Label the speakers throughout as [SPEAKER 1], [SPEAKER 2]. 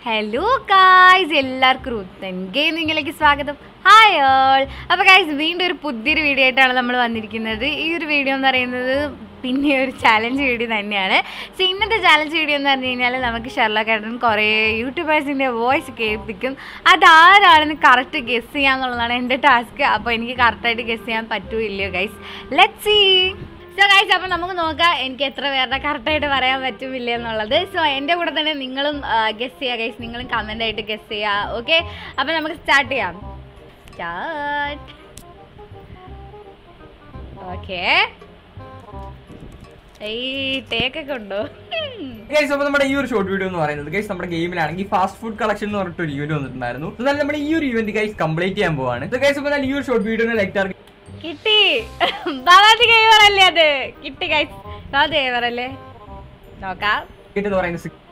[SPEAKER 1] hello guys എല്ലാവർക്കും റുത്തൻ ഗെയിമിങ്ങിലേക്ക് സ്വാഗതം hi all അപ്പോൾ ഗായ്സ് വീണ്ടും ഒരു പുതിയൊരു വീഡിയോ ആയിട്ടാണ് നമ്മൾ വന്നിരിക്കുന്നത് ഈ ഒരു വീഡിയോ എന്ന് പറയുന്നത് പിന്നെ ഒരു ചാലഞ്ച് വീഡിയോ തന്നെയാണ് സോ ഇന്നത്തെ ചാലഞ്ച് വീഡിയോ എന്ന് പറഞ്ഞു കഴിഞ്ഞാൽ നമുക്ക് ഷെർലോ ഏട്ടൻ കുറേ യൂട്യൂബേഴ്സിൻ്റെ വോയിസ് കേൾപ്പിക്കും അതാരാണെന്ന് കറക്റ്റ് ഗസ് ചെയ്യാന്നുള്ളതാണ് എൻ്റെ ടാസ്ക് അപ്പോൾ എനിക്ക് കറക്റ്റായിട്ട് ഗസ് ചെയ്യാൻ പറ്റുമോ ഇല്ലയോ guys let see so guys അപ്പോൾ നമുക്ക് നോക്കാം എനിക്ക് എത്ര പേരുടെ കറക്റ്റായിട്ട് പറയാൻ പറ്റുമില്ല എന്നുള്ളത് സോ എൻ്റെ കൂടെ തന്നെ നിങ്ങളും ഗസ് ചെയ്യുക ഗൈസ് നിങ്ങളും കമൻ്റ് ആയിട്ട് ഗസ് ചെയ്യുക ഓക്കെ അപ്പോൾ നമുക്ക് സ്റ്റാർട്ട് ചെയ്യാം സ്റ്റാർട്ട് ഓക്കെ ഈ ടേക്കൊക്കെ ഉണ്ടോ
[SPEAKER 2] ഗൈസ് അപ്പോൾ നമ്മുടെ ഈ ഒരു ഷോർട്ട് വീഡിയോ എന്ന് പറയുന്നത് ഗൈസ് നമ്മുടെ ഗെയിമിലാണെങ്കിൽ ഫാസ്റ്റ് ഫുഡ് കളക്ഷൻ എന്ന് പറഞ്ഞിട്ട് ഒരു ഇവന്റ് വന്നിട്ടുണ്ടായിരുന്നു എന്നാൽ നമ്മുടെ ഈ ഒരു ഇവന്റ് ഗൈസ് കംപ്ലീറ്റ് ചെയ്യാൻ പോവാണ് ഗൈസ് അപ്പോൾ ഈ ഒരു ഷോർട്ട് വീഡിയോ ലൈക്ക് ടാർഗറ്റ്
[SPEAKER 1] കിട്ടി ഭഗവതി ഗൈവർ അല്ലേ അത് കിട്ടി ഗൈസ് ഭഗവതി ഗൈവർ അല്ലേ നോക്കാം
[SPEAKER 2] എന്ന് പറയുന്നത് six-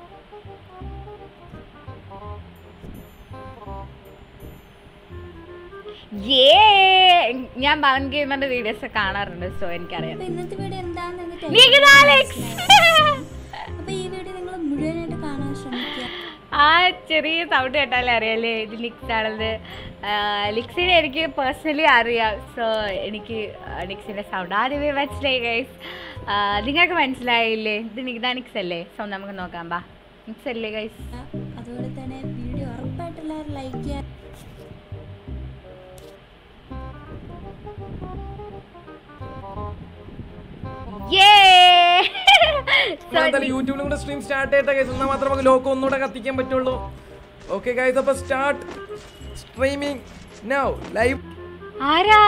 [SPEAKER 1] ഏ ഞാൻ ഭവൻ ഗെയിമറിന്റെ വീഡിയോസ് കാണാറുണ്ട് സോ എനിക്കറിയാം
[SPEAKER 3] അപ്പൊ ഇന്നത്തെ വീഡിയോ എന്താണെന്ന് എന്നിട്ട്
[SPEAKER 1] നിഖിത അലക്സ്
[SPEAKER 3] അപ്പൊ ഈ വീഡിയോ നിങ്ങൾ മുഴുവനായിട്ട് കാണാൻ ശ്രമിക്കുക
[SPEAKER 1] ആ ചെറിയ സൗണ്ട് കേട്ടാലേ അറിയാലേ ഇത് ലിക്സ് ആണെന്ന് ലിക്സിനെ എനിക്ക് പേഴ്സണലി അറിയാം സോ എനിക്ക് ലിക്സിന്റെ സൗണ്ട് ആദ്യമേ മനസ്സിലായി ഗൈസ് നിങ്ങൾക്ക് മനസ്സിലായില്ലേ ഇത് നികിത നിക്സ് അല്ലേ സോ നമുക്ക് നോക്കാം ബാ നിക്സ് അല്ലേ ഗൈസ്
[SPEAKER 3] അതുപോലെ തന്നെ വീഡിയോ ഉറപ്പായിട്ട് എല്ലാവരും ലൈക്ക് ചെയ്യുക
[SPEAKER 4] എന്തായാലും യൂട്യൂബിലും കൂടെ സ്ട്രീം സ്റ്റാർട്ട് ചെയ്തിട്ട് ഗൈസ് എന്നാൽ മാത്രമേ നമുക്ക് ലോക്ക് ഒന്നുകൂടെ കത്തിക്കാൻ പറ്റുള്ളൂ ഓക്കെ ഗൈസ് അപ്പോൾ സ്റ്റാർട്ട് സ്ട്രീമിംഗ് നൗ ലൈവ്
[SPEAKER 1] ആരാ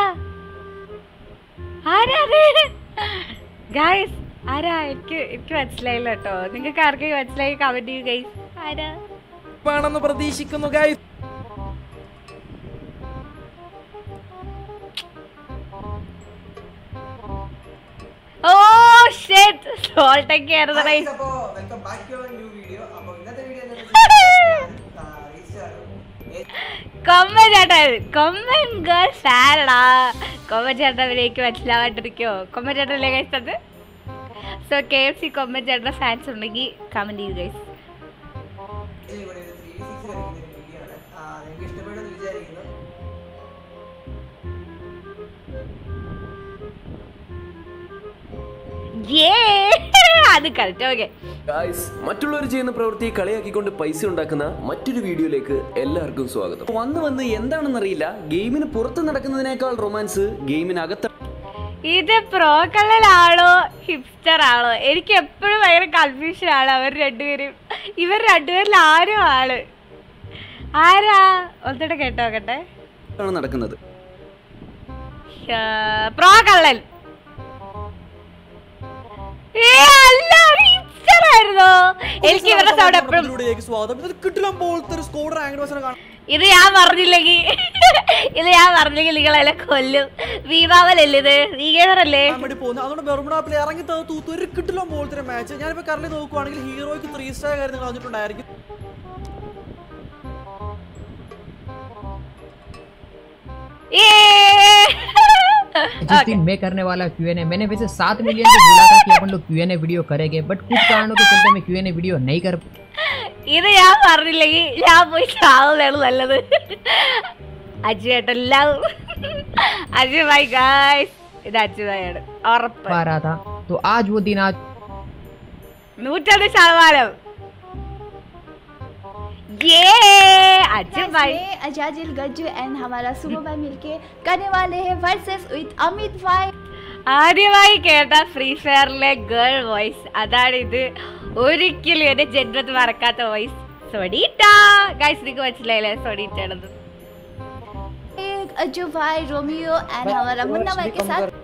[SPEAKER 1] ആരാ ഗൈസ് ആരാ എനിക്ക് എനിക്ക് മനസ്സിലായില്ല കേട്ടോ നിങ്ങൾക്ക് ആർക്കെങ്കിലും മനസ്സിലായി കമന്റ് ചെയ്യൂ ഗൈസ് ആരാ
[SPEAKER 4] ആണെന്ന് പ്രതീക്ഷിക്കുന്നു ഗൈസ്
[SPEAKER 1] ഓ ഷെറ്റ് സോൾട്ടൊക്കെ ആയിരുന്നു ഗൈസ്
[SPEAKER 5] അപ്പോ welcome back to new video അപ്പൊ ഇന്നത്തെ വീഡിയോ
[SPEAKER 1] കൊമ്മ ചേട്ടൻ കൊമ്മൻ ഗേൾ ഫാനടാ കൊമ്മ ചേട്ടനിലേക്ക് മനസ്സിലാവാണ്ടിരിക്കോ കൊമ്മ ചേട്ടനല്ലേ ഗൈസ് അത് so K F C Komman ചേട്ടൻ്റെ ഫാൻസ് ഉണ്ടെങ്കിൽ കമന്റ് ചെയ്യൂ ഗൈസ്
[SPEAKER 5] ഇവിടെ ഒരു ത്രീ സിക്സ് കളിക്കുന്ന ഒരു വീഡിയോ ആണ് ആ, നിങ്ങൾക്ക് ഇഷ്ടപ്പെടുമെന്ന് വിചാരിക്കുന്നു
[SPEAKER 1] ഏ അത് കറക്റ്റ് ഓക്കെ
[SPEAKER 6] ഗായ്സ് മറ്റുള്ളവർ ചെയ്യുന്ന പ്രവൃത്തി കളിയാക്കിക്കൊണ്ട് പൈസ ഉണ്ടാക്കുന്ന മറ്റൊരു വീഡിയോയിലേക്ക് എല്ലാവർക്കും സ്വാഗതം വന്ന് വന്ന് എന്താണെന്നറിയില്ല ഗെയിമിന് പുറത്ത് നടക്കുന്നതിനേക്കാൾ റൊമാൻസ് ഗെയിമിനകത്ത്
[SPEAKER 1] ഇത് പ്രോ കളറാണോ ഹിപ്സ്റ്റർ ആണോ എനിക്ക് എപ്പോഴും ഭയങ്കര കൺഫ്യൂഷൻ ആണ് അവർ രണ്ടുപേരും ഇവർ രണ്ടുപേരിൽ ആരും ആണ് ആരാ ഒന്നുകൂടെ കേട്ടോ നോക്കട്ടെ
[SPEAKER 6] ആണ് നടക്കുന്നത്
[SPEAKER 1] പ്രോ കള്ളൻ ഏ അല്ല ഹിപ്സ്റ്റർ ആയിരുന്നോ എനിക്ക് ഇവരുടെ സൗണ്ട് എപ്പോഴും
[SPEAKER 4] സ്വാഗതം ഇത് കിട്ടില്ല പോലത്തെ ഒരു സ്കോഡ് റാങ്ക് കാണാം
[SPEAKER 1] ഇത് ഞാൻ പറഞ്ഞില്ലെങ്കിൽ ഇത് ഞാൻ പറഞ്ഞില്ലെങ്കിൽ നിങ്ങളെല്ലാം കൊല്ലും വീവാവലല്ലേ ഇത് വീഗേവറല്ലേ
[SPEAKER 7] വേണ്ടി പോകുന്നത് അതുകൊണ്ട് ബെർമുഡാപ്പിൽ ഇറങ്ങി തൂത്ത് ഒരു കിട്ടില്ല പോലത്തെ മാച്ച് ഞാനിപ്പോ കറലി നോക്കുവാണെങ്കിൽ ഹീറോയ്ക്ക് ത്രീ സ്റ്റാർ കാര്യങ്ങൾ വന്നിട്ടുണ്ടായിരിക്കും
[SPEAKER 1] ഏ
[SPEAKER 8] जिस दिन मैं करने वाला क्यू एन ए मैंने वैसे सात मिलियन को बोला था कि अपन लोग क्यू एन ए वीडियो करेंगे बट कुछ कारणों के चलते मैं क्यू एन ए वीडियो नहीं कर
[SPEAKER 1] ഇത് ഞാൻ പറഞ്ഞില്ലെങ്കിൽ ഞാൻ പോയി ചാവുന്നതാണ് നല്ലത് അജു ഏട്ടെല്ലാം അജു ബൈ ഗായ്സ് ഇത് അജു ഭായാണ് ഉറപ്പ്
[SPEAKER 8] पा रहा था तो आज वो दिन आज
[SPEAKER 1] നൂറ്റൊന്ന് ശതമാനം ये അജു ബൈ
[SPEAKER 3] मैं अजाजिल गज्जू एंड हमारा सुबह भाई मिलके करने वाले हैं वर्सेस विद अमित भाई
[SPEAKER 1] ആദ്യമായി കേട്ട ഫ്രീ ഫയറിലെ ഗേൾ വോയിസ് അതാണ് ഇത് ഒരിക്കലും എന്റെ ജന്മത്തിൽ മറക്കാത്ത വോയിസ് സൊടീട്ടാ ഗൈസ് നിങ്ങൾക്ക് മനസ്സിലായില്ലേ സൊടീറ്റാണത്
[SPEAKER 3] एक अज्जू भाई रोमियो एंड हमारा मुन्ना भाई के साथ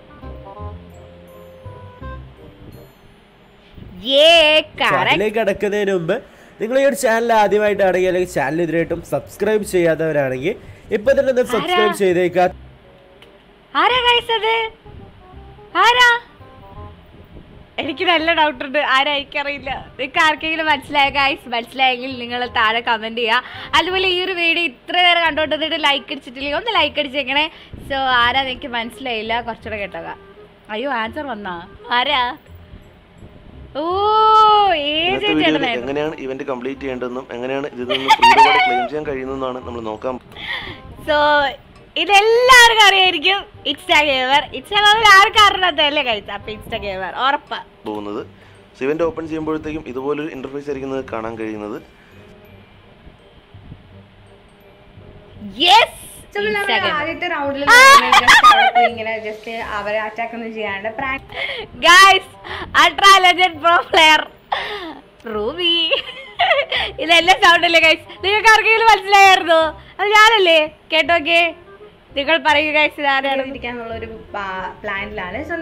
[SPEAKER 1] ഏ കറക്റ്റ്
[SPEAKER 9] അതിലേക്ക് കടക്കുന്നതിന് മുമ്പ് നിങ്ങൾ ഈ ഒരു ചാനൽ ആദ്യമായിട്ടാണെങ്കിൽ അല്ലെങ്കിൽ ചാനൽ ഇതിനായിട്ടും സബ്സ്ക്രൈബ് ചെയ്യാത്തവരാണെങ്കിൽ ഇപ്പൊ തന്നെ ഒന്ന് സബ്സ്ക്രൈബ് ചെയ്തേക്കാ
[SPEAKER 1] ആരാ ഗൈസ് അത് ആരാ എനിക്ക് നല്ല ഡൗട്ട് ഉണ്ട് ആരാ എനിക്കറിയില്ല നിങ്ങൾക്ക് ആർക്കെങ്കിലും മനസ്സിലായ ഗൈസ് മനസ്സിലായെങ്കിൽ നിങ്ങൾ താഴെ കമന്റ് ചെയ്യുക അതുപോലെ ഈ ഒരു വീഡിയോ ഇത്ര നേരം കണ്ടോണ്ടിട്ട് ലൈക്ക് അടിച്ചിട്ടില്ലെങ്കിൽ ഒന്ന് ലൈക്ക് അടിച്ചേക്കണേ സോ ആരാ എനിക്ക് മനസ്സിലായില്ല കുറച്ചുകൂടെ കേട്ടോക അയ്യോ ആൻസർ വന്നാ ആരാ ഓ ഏജ്
[SPEAKER 10] ഇന്നത്തെ വീഡിയോയിൽ
[SPEAKER 1] ചേട്ടനായിരുന്നു
[SPEAKER 10] എങ്ങനെയാണ് ഇവന്റ് കംപ്ലീറ്റ് ചെയ്യേണ്ടതെന്നും എങ്ങനെയാണ് ഇതിൽ നിന്ന് ഫ്രീ റിവാർഡ് ക്ലെയിം ചെയ്യാൻ കഴിയുന്നതെന്നാണ് നമ്മൾ നോക്കാൻ
[SPEAKER 1] സോ ഇതെല്ലാവർക്കും അറിയായിരിക്കും ഇൻസ്റ്റാ ഗെയിമർ ഇൻസ്റ്റാ ഗെയിമർ ആർക്കും അറിയാത്തതല്ലേ കഴിച്ച അപ്പൊ ഇൻസ്റ്റാ ഗെയിമർ ഉറപ്പാ
[SPEAKER 10] പോകുന്നത് സോ ഇവന്റ് ഓപ്പൺ ചെയ്യുമ്പോഴത്തേക്കും ഇതുപോലൊരു ഇന്റർഫേസ് ആയിരിക്കും നിങ്ങൾക്ക് കാണാൻ കഴിയുന്നത്
[SPEAKER 1] യെസ്
[SPEAKER 11] ആദ്യത്തെ റൗണ്ടിൽ ഇങ്ങനെ ജസ്റ്റ് അവരെ അറ്റാക്ക് ഒന്നും ചെയ്യാണ്ട് prank
[SPEAKER 1] guys ultra legend pro player Ruby ഇതെല്ലാം സൗണ്ട് അല്ലേ ഗൈസ് നിങ്ങൾക്ക് ആർക്കെങ്കിലും മനസ്സിലായിരുന്നു അത് ഞാനല്ലേ കേട്ടോക്കെ നിങ്ങൾ പറയൂ ഗൈസ് ഇതാരാണ്
[SPEAKER 11] ഇരിക്കാന്നുള്ള ഒരു പ്ലാനിലാണ് സോ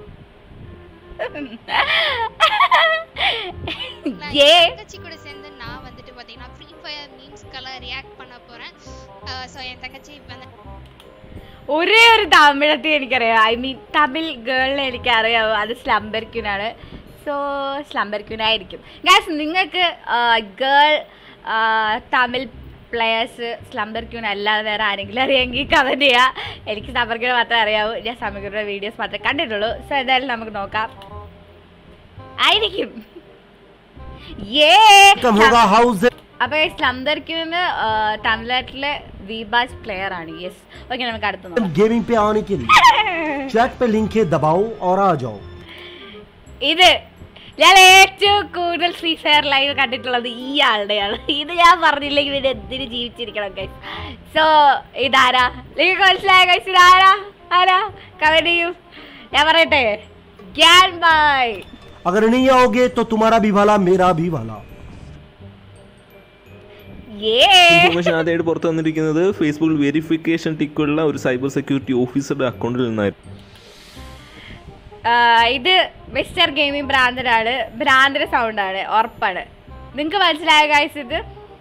[SPEAKER 1] ഏ
[SPEAKER 12] தங்கச்சி கூட சேர்ந்து நான் வந்துட்டு பார்த்தீங்கன்னா ஃப்ரீ ஃபயர் மீம்ஸ்க்கெல்லாம் ரியாக்ட் பண்ண போகிறேன் ஸோ என் தங்கச்சி இப்போ வந்து
[SPEAKER 1] ഒരേ ഒരു തമിഴത്തെ എനിക്കറിയാം ഐ മീൻ തമിഴ് ഗേളിനെ എനിക്കറിയാവൂ അത് സ്ലംബർക്യൂനാണ് സോ സ്ലംബർക്യൂനായിരിക്കും ഗാസ് നിങ്ങൾക്ക് ഗേൾ തമിഴ് പ്ലെയേഴ്സ് സ്ലംബർക്യൂൺ അല്ലാതെ വേറെ ആരെങ്കിലും അറിയാമെങ്കിൽ കമൻറ്റ് ചെയ്യുക എനിക്ക് സ്ലംബർക്യൂൺ മാത്രമേ അറിയാവൂ ഞാൻ സ്ലംബർക്യൂണിൻ്റെ വീഡിയോസ് മാത്രമേ കണ്ടിട്ടുള്ളൂ സോ എന്തായാലും നമുക്ക് നോക്കാം ആയിരിക്കും ഏ അപ്പൊ സ്ലംബർക്യൂന് തമിഴ്നാട്ടിലെ വിബാസ് പ്ലെയർ ആണ് യെസ് ഓക്കെ നമുക്ക് അടുത്ത് നോക്കാം
[SPEAKER 13] गेमिंग पे आने के लिए चैट पे लिंक है दबाओ और आ जाओ
[SPEAKER 1] ഇത് ഞാൻ ഏറ്റവും കൂടുതൽ ഫ്രീ ഫയർ ലൈവ് കണ്ടിട്ടുള്ളത് ഈ ആളുടെയാണ് ഇത് ഞാൻ പറഞ്ഞില്ലെങ്കിൽ പിന്നെ എന്തിന് ജീവിച്ചിരിക്കണം ഗൈസ് സോ ഇതാരാ നിങ്ങൾക്ക് മനസ്സിലായ ഗൈസ് ഇതാരാ ആരാ കമന്റ് ചെയ്യൂ ഞാൻ പറയട്ടെ ഗ്യാൻ ബൈ
[SPEAKER 13] अगर नहीं आओगे तो तुम्हारा भी भला मेरा भी भला
[SPEAKER 1] ഏ
[SPEAKER 14] ഇൻഫർമേഷൻ ആദ്യമായിട്ട് പുറത്തു വന്നിരിക്കുന്നത് ഫേസ്ബുക്കിൽ വെരിഫിക്കേഷൻ ടിക്കുള്ള ഒരു സൈബർ സെക്യൂരിറ്റി ഓഫീസറുടെ അക്കൗണ്ടിൽ നിന്നായിരുന്നു
[SPEAKER 1] ആ, ഇത് മിസ്റ്റർ ഗെയിമിംഗ് ഭ്രാന്തനാണ് ഭ്രാന്തര സൗണ്ടാണ് ഉറപ്പാണ് നിങ്ങൾക്ക് മനസ്സിലായ ഗൈസ് ഇത്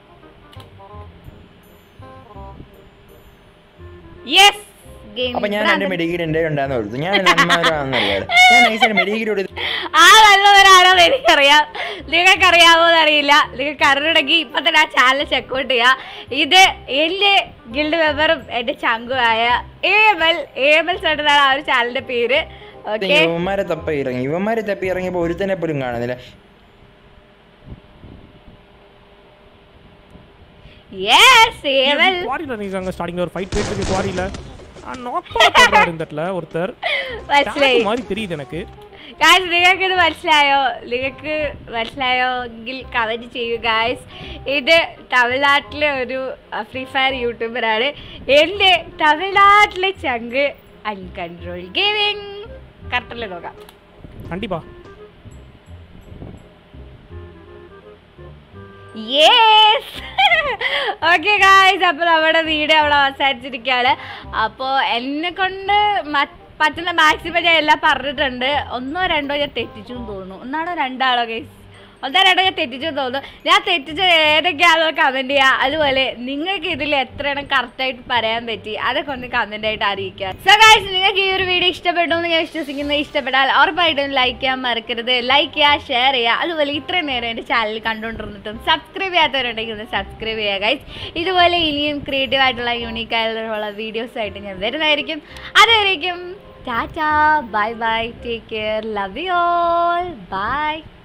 [SPEAKER 1] യെസ്
[SPEAKER 15] അപ്പൊ ഞാൻ എന്റെ മെഡിക്കൽ എന്റെ ഉണ്ടാന്ന് കൊടുത്തു ഞാൻ നന്മാരാണെന്നറിയാതെ ഞാൻ നൈസായിട്ട് മെഡിക്കൽ കൊടുത്തു
[SPEAKER 1] ആ നല്ലവരാണോ എനിക്കറിയാം നിങ്ങൾക്കറിയാമോ എന്നറിയില്ല നിങ്ങൾക്ക് അറിയണമെങ്കിൽ ഇപ്പൊ തന്നെ ആ ചാനൽ ചെക്കൗട്ട് ചെയ്യുക ഇത് എന്റെ ഗിൽഡ് മെമ്പറും എന്റെ ചങ്കുമായ A M L A M L ചേട്ടനാണ് ആ ഒരു ചാനലിന്റെ പേര് ഓക്കെ
[SPEAKER 15] ഇവന്മാരെ തപ്പ ഇറങ്ങി ഇവന്മാരെ തപ്പി ഇറങ്ങിയപ്പോ ഒരുത്തനെ പോലും കാണുന്നില്ല
[SPEAKER 1] യെസ് എ എം എൽ
[SPEAKER 16] குவாரியில் நிற்கிறாங்க ஸ்டார்டிங்கில் ஒரு ஃபைட் போயிட்டு இருக்கு குவாரியில் நாக் பண்ணுறாரு இந்த இடத்துல ஒருத்தர்
[SPEAKER 1] മനസ്സിലായി
[SPEAKER 16] Tag மாதிரி தெரியுது எனக்கு
[SPEAKER 1] ഗായ്സ് നിങ്ങൾക്ക് ഇത് മനസ്സിലായോ നിങ്ങൾക്ക് മനസ്സിലായോ എങ്കിൽ കമൻറ്റ് ചെയ്യൂ ഗായ്സ് ഇത് തമിഴ്നാട്ടിലെ ഒരു ഫ്രീ ഫയർ യൂട്യൂബറാണ് എൻ്റെ തമിഴ്നാട്ടിലെ ചങ്ക് അൺകൺട്രോൾ ഗെയിമിങ് കറക്റ്റല്ലേ നോക്കാം
[SPEAKER 16] கண்டிப்பா
[SPEAKER 1] യേസ് ഓക്കെ ഗായ്സ് അപ്പോൾ നമ്മുടെ വീഡിയോ അവിടെ അവസാനിച്ചിരിക്കുകയാണ് അപ്പോൾ എന്നെ കൊണ്ട് മറ്റ് പറ്റുന്ന മാക്സിമം ഞാൻ എല്ലാം പറഞ്ഞിട്ടുണ്ട് ഒന്നോ രണ്ടോ ഞാൻ തെറ്റിച്ചു എന്ന് തോന്നുന്നു ഒന്നാണോ രണ്ടാണോ ഗൈസ് ഒന്നോ രണ്ടോ ഞാൻ തെറ്റിച്ചു എന്ന് തോന്നുന്നു ഞാൻ തെറ്റിച്ച ഏതൊക്കെയാണോ കമൻറ്റ് ചെയ്യുക അതുപോലെ നിങ്ങൾക്ക് ഇതിൽ എത്ര എണ്ണം കറക്റ്റായിട്ട് പറയാൻ പറ്റി അതൊക്കെ ഒന്ന് കമൻ്റ് ആയിട്ട് അറിയിക്കുക സോ ഗൈസ് നിങ്ങൾക്ക് ഈ ഒരു വീഡിയോ ഇഷ്ടപ്പെട്ടു എന്ന് ഞാൻ വിശ്വസിക്കുന്നു ഇഷ്ടപ്പെട്ടാൽ ഉറപ്പായിട്ടും ലൈക്ക് ചെയ്യാൻ മറക്കരുത് ലൈക്ക് ചെയ്യുക ഷെയർ ചെയ്യുക അതുപോലെ ഇത്രയും നേരം എൻ്റെ ചാനൽ കണ്ടുകൊണ്ടിരുന്നിട്ടും സബ്സ്ക്രൈബ് ചെയ്യാത്തവരുണ്ടെങ്കിൽ ഒന്ന് സബ്സ്ക്രൈബ് ചെയ്യുക ഗൈസ് ഇതുപോലെ ഇനിയും ക്രിയേറ്റീവ് ആയിട്ടുള്ള യൂണീക്ക് ആയിട്ടുള്ള വീഡിയോസ് ആയിട്ട് ഞാൻ വരുന്നതായിരിക്കും അതുവരെയും tata bye bye take care love you all by